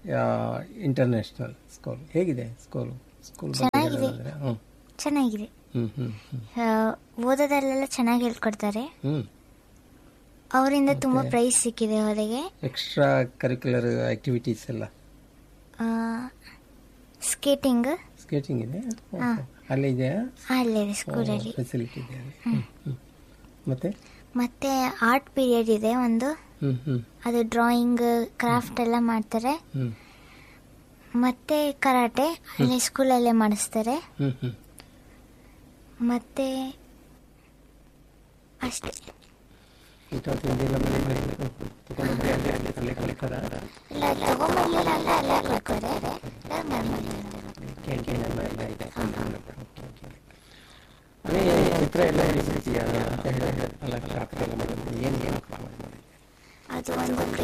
International school ಹೇಗಿದೆ school school ಬಗ್ಗೆ ಚೆನ್ನಾಗಿದೆ. ಹೇಳೋದಾದ್ರೆ ಹ್ಞೂ ಚೆನ್ನಾಗಿದೆ ಹ್ಞೂ ಹ್ಞೂ ಹ್ಞೂ ಆ, ಓದೋದಲ್ಲೆಲ್ಲ ಚೆನ್ನಾಗಿ ಹೇಳ್ಕೊಡ್ತಾರೆ ಹ್ಞೂ ಅವರಿಂದ ತುಂಬ ಪ್ರೈಸ್ ಸಿಕ್ಕಿದೆ ಅವರಿಗೆ ಎಕ್ಸ್ಟ್ರಾ ಕರಿಕ್ಯುಲರ್ ಆಕ್ಟಿವಿಟೀಸ್ ಎಲ್ಲ ಸ್ಕೇಟಿಂಗ್ ಸ್ಕೇಟಿಂಗ್ ಇದೆ ಹಾ. ಅಲ್ಲಿ ಇದೆಯಾ ಅಲ್ಲಿದೆ ಸ್ಕೂಲಲ್ಲಿ ಫೆಸಿಲಿಟಿ ಇದೆ ಹ್ಞೂ ಹ್ಞೂ ಮತ್ತೆ ಮತ್ತೆ ಆರ್ಟ್ ಪೀರಿಯಡ್ ಇದೆ ಒಂದು ಹ್ಞೂ ಹ್ಞೂ ಅದು ಡ್ರಾಯಿಂಗ್ ಕ್ರಾಫ್ಟ್ ಎಲ್ಲ ಮಾಡ್ತಾರೆ ಹ್ಞೂ ಮತ್ತೆ ಕರಾಟೆ ಅಲ್ಲಿ ಸ್ಕೂಲಲ್ಲೇ ಮಾಡಿಸ್ತಾರೆ ಹ್ಞೂ ಹ್ಞೂ ಅಷ್ಟೇ ಊಟ ತಿಂಡಿ ಎಲ್ಲ ಮನೆಯಲ್ಲಿ ತಗೊಂಡ್ರೆ ಅಲ್ಲೇ ಅಲ್ಲೇ ಅಲ್ಲೇ ಕಲಿತಾರ ಇಲ್ಲ ತಗೊಂಬರ್ಲಿಲ್ಲ ಅಲ್ಲ ಅಲ್ಲೇ ಕೊಡ್ತಾರೆ ಕ್ಯಾಂಟೀನ್ ಎಲ್ಲ ಎಲ್ಲ ಇದೆ ಅದೇ ಚಿತ್ರ ಎಲ್ಲ ಬಿಡಿಸ್ತೀಯಾ ಅಂತ ಹೇಳಿದ್ರೆ ಅಲ್ಲ ಕ್ರಾಫ್ಟ್ ಎಲ್ಲ ಮಾಡೋದು ಏನು ಏನು ಅದು ಒಂದು